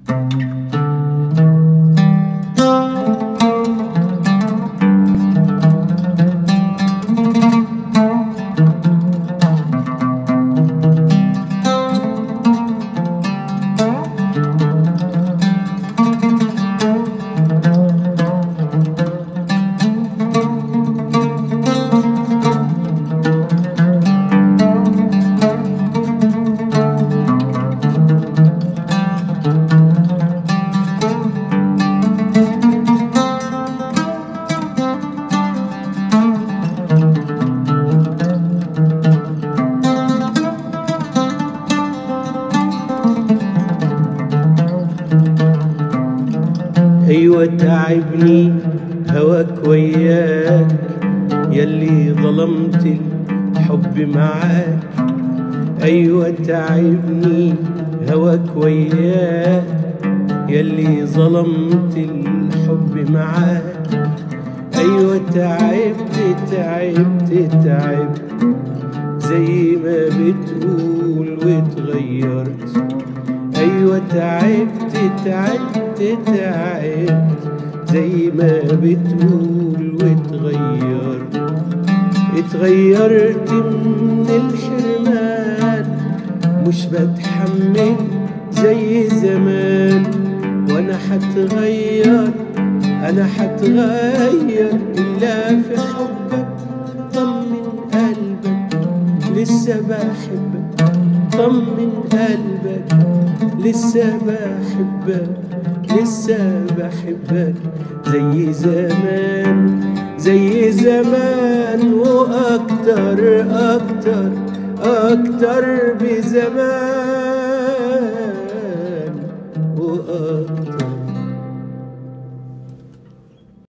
ايوه تعبني هواك وياك يلي ظلمت الحب معاك ايوه تعبني هواك وياك يلي ظلمت الحب معاك ايوه تعبت تعبت تعبت زي ما بتقول واتغيرت ايوه تعبت تعبت تعبت زي ما بتقول واتغيرت اتغيرت من الحرمان مش بتحمل زي زمان وانا حتغير انا حتغير الا في حبك طمن قلبك لسه بحبك طمن قلبك لسه بحبك لسه بحبك زي زمان زي زمان واكتر اكتر اكتر بزمان واكتر